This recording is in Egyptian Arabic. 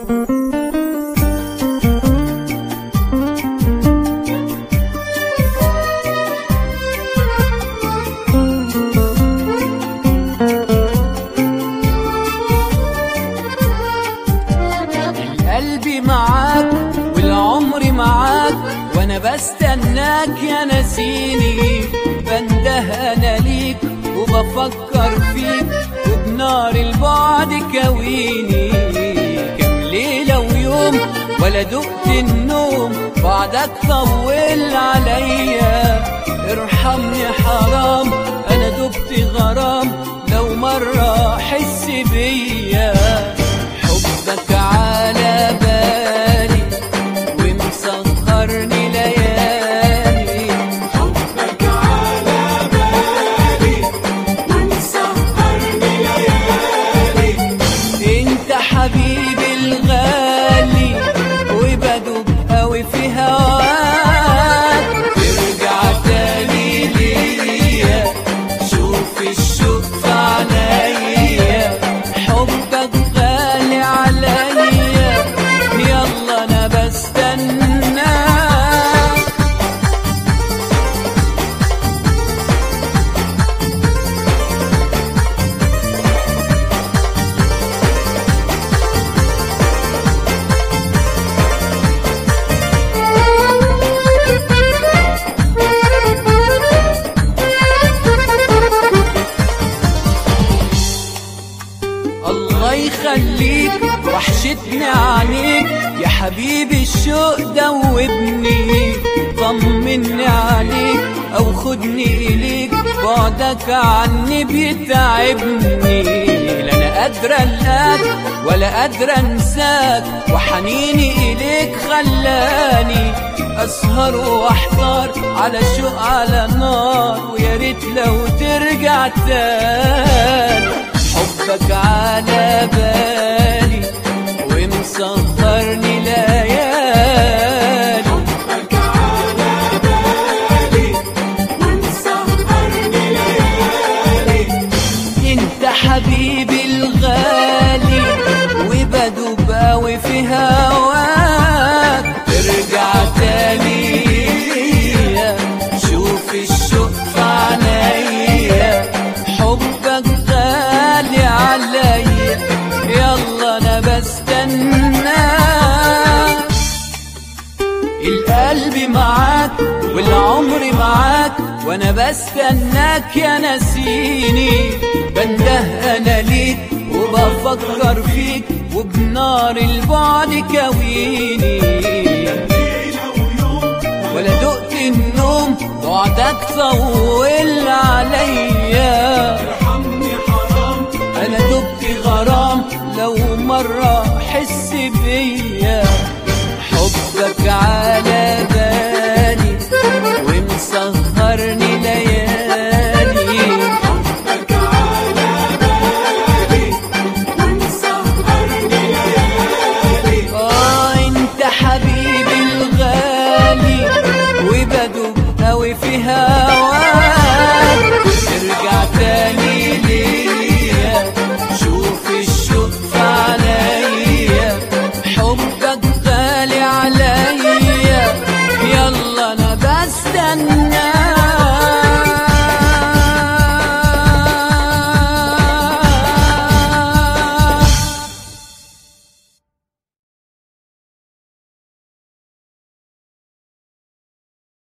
قلبي معاك والعمر معاك وانا بستناك يا نسيني بنده انا ليك وبفكر فيك وبنار البعد كويني كم ليلة ويوم ولا دقت النوم بعدك طول عليا ارحمني حرام انا دقت غرام لو مرة احس بيا حبك على بالي ومسهرني ليالي حبك على بالي ومسهرني ليالي انت حبيبي الغالي وبدوب قوي في هواك ترجع تاني ليا شوف الشوق في عينيا حبك غالي عليا يلا انا بستناك الله يخليك وحشتني عليك يا حبيبي الشوق دوبني طمني عليك او خدني اليك بعدك عني بيتعبني لا انا قادرة الاك ولا قادرة انساك وحنيني اليك خلاني اسهر واحتار على شوق على نار ويا ريت لو ترجع تاني حبك على بالي ومسهرني ليالي حبك على بالي ومسهرني ليالي انت حبيبي الغالي وبدوب قوي في هواك ترجع تاني ليا شوف الشوق في عينيا حبك غالي عليا يلا انا بستناك القلب معاك والعمر معاك وانا بستناك يا نسيني بنده انا ليك وبفكر فيك وبنار البعد كويني ليلة ويوم ولا دقت النوم بعدك طول عليا ارحمني حرام انا دبت غرام لو مرة حس بيا حبك على بالي ومسهرني ليالي حبك على بالي ومسهرني ليالي اه انت حبيبي الغالي وبدوب قوي في هواك